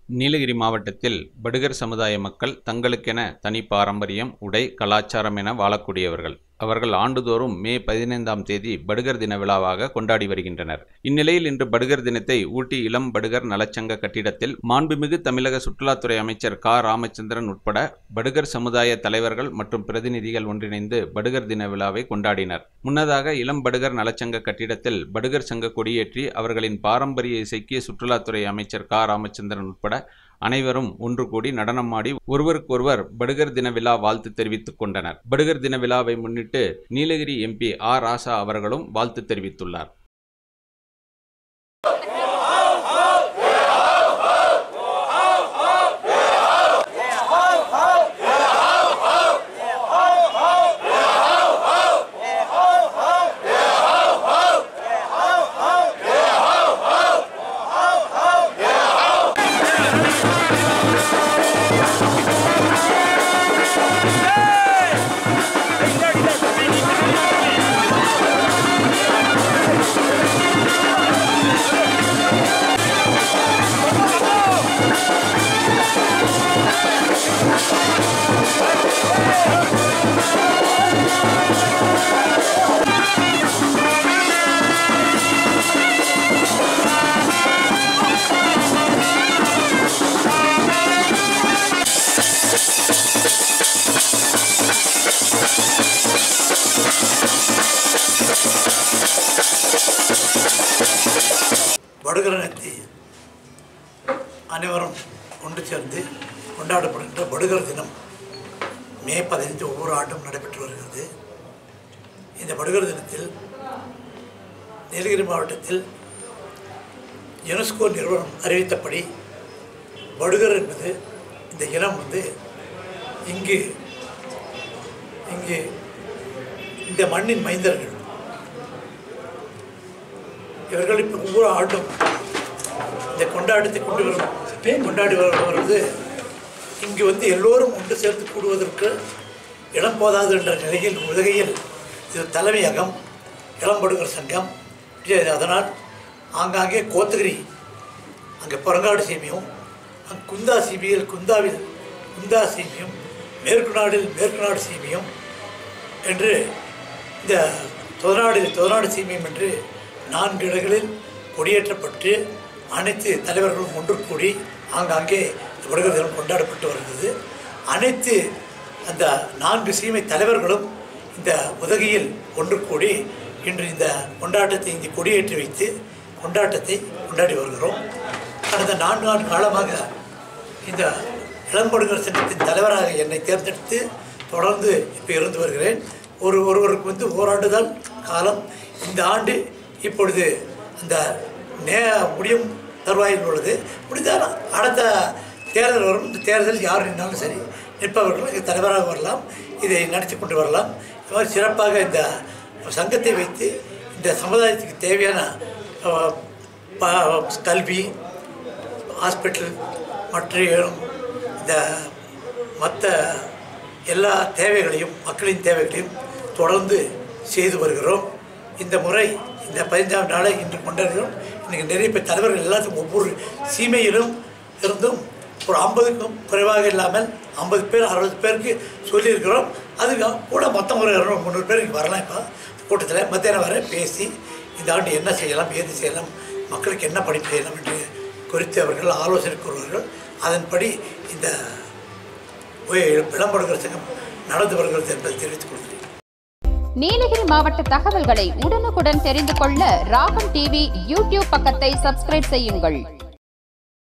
நீலகிரி மாவட்டத்தில் படுகர் சமுதாய மக்கள் தங்களுக்கென தனி பாரம்பரியம் உடை கலாச்சாரம் என வாழக்கூடியவர்கள் அவர்கள் ஆண்டுதோறும் மே பதினைந்தாம் தேதி படுகர் தின விழாவாக கொண்டாடி வருகின்றனர் இந்நிலையில் இன்று படுகர் தினத்தை ஊட்டி இளம் படுகர் நலச்சங்க கட்டிடத்தில் மாண்புமிகு தமிழக சுற்றுலாத்துறை அமைச்சர் க ராமச்சந்திரன் உட்பட படுகர் சமுதாய தலைவர்கள் மற்றும் பிரதிநிதிகள் ஒன்றிணைந்து படுகர் தின விழாவை கொண்டாடினர் முன்னதாக இளம் படுகர் நலச்சங்க கட்டிடத்தில் படுகர் சங்க கொடியேற்றி அவர்களின் பாரம்பரிய இசைக்கு சுற்றுலாத்துறை அமைச்சர் க ராமச்சந்திரன் உட்பட அனைவரும் ஒன்று கூடி நடனமாடி ஒருவருக்கொருவர் படுகர் தின விழா வாழ்த்து தெரிவித்துக் கொண்டனர் படுகர் தின விழாவை முன்னிட்டு நீலகிரி எம்பி ஆர் ராசா அவர்களும் வாழ்த்து தெரிவித்துள்ளார் படுகரனத்தை அனைவரும் ஒன்று சேர்ந்து கொண்டாடப்படுகின்ற படுகர் தினம் மே பதினைந்து ஒவ்வொரு ஆண்டும் நடைபெற்று வருகிறது இந்த படுகர் தினத்தில் நீலகிரி மாவட்டத்தில் யுனெஸ்கோ நிறுவனம் அறிவித்தபடி படுகர் என்பது இந்த இனம் வந்து இங்கு இங்கு இந்த மண்ணின் மைந்தர்கள் இவர்கள் இப்போ ஒவ்வொரு ஆண்டும் இந்த கொண்டாட்டத்தை கொண்டு வரும் கொண்டாடி வர- வருவது இங்கு வந்து எல்லோரும் ஒன்று சேர்த்து கூடுவதற்கு இடம் போதாது என்ற நிலையில் உதகையில் இது தலைமையகம் இளம்படுகர் சங்கம் இது அதனால் ஆங்காங்கே கோத்தகிரி அங்கே புறங்காடு சீமையும் அங்கே குந்தா சீமையில் குந்தாவில் குந்தா சீமையும் மேற்கு நாடில் மேற்கு நாடு சீமையும் என்று இந்த தொதநாடு தொதநாடு சீமையம் என்று நான்கு இடங்களில் கொடியேற்றப்பட்டு அனைத்து தலைவர்களும் ஒன்று கூடி ஆங்காங்கே இந்த விடுதலை தினம் கொண்டாடப்பட்டு வருகிறது அனைத்து அந்த நான்கு சீமை தலைவர்களும் இந்த உதகையில் ஒன்று கூடி இன்று இந்த கொண்டாட்டத்தை இங்கே கொடியேற்றி வைத்து கொண்டாட்டத்தை கொண்டாடி வருகிறோம் கடந்த நான்கு ஆண்டு காலமாக இந்த இளம்படுகர் சங்கத்தின் தலைவராக என்னை தேர்ந்தெடுத்து தொடர்ந்து இப்போ இருந்து வருகிறேன் ஒரு ஒருவருக்கு வந்து ஓராண்டு தான் காலம் இந்த ஆண்டு இப்பொழுது அந்த நே முடியும் தருவாயில் உள்ளது முடிந்தால் அடுத்த தேர்தல் வரும் இந்த தேர்தல் யார் நின்றாலும் சரி நிற்பவர்கள் இங்கே தலைவராக வரலாம் இதை நடத்தி கொண்டு வரலாம் இது மாதிரி சிறப்பாக இந்த சங்கத்தை வைத்து இந்த சமுதாயத்துக்கு தேவையான அஹ், ப- கல்வி ஹாஸ்பிட்டல் மற்ற இந்த மற்ற எல்லா தேவைகளையும் மக்களின் தேவைகளையும் தொடர்ந்து செய்து வருகிறோம் இந்த முறை இந்த பதினைஞ்சாம் நாளை இன்று கொண்டாடுகிறோம் இன்றைக்கி நிறைய பேர் தலைவர்கள் எல்லாத்துக்கும் ஒவ்வொரு சீமையிலும் இருந்தும் ஒரு ஐம்பதுக்கும் குறைவாக இல்லாமல் ஐம்பது பேர் அறுபது பேருக்கு சொல்லியிருக்கிறோம் அதுக்கு கூட மொத்தம் ஒரு இரநூறு முந்நூறு பேர் இங்கே வரலாம் இப்போ கூட்டத்தில் மத்தியானம் வரை பேசி இந்த ஆண்டு என்ன செய்யலாம் ஏது செய்யலாம் மக்களுக்கு என்ன படிப்பு செய்யலாம் என்று குறித்து அவர்கள் ஆலோசனை கூறுவார்கள் அதன்படி இந்த விளம்படுகிற சங்கம் நடந்து வருகிறது என்பதை தெரிவித்துக் கொள்கிறேன் நீலகிரி மாவட்ட தகவல்களை உடனுக்குடன் தெரிந்து கொள்ள ராகம் டிவி யூடியூப் பக்கத்தை சப்ஸ்கிரைப் செய்யுங்கள்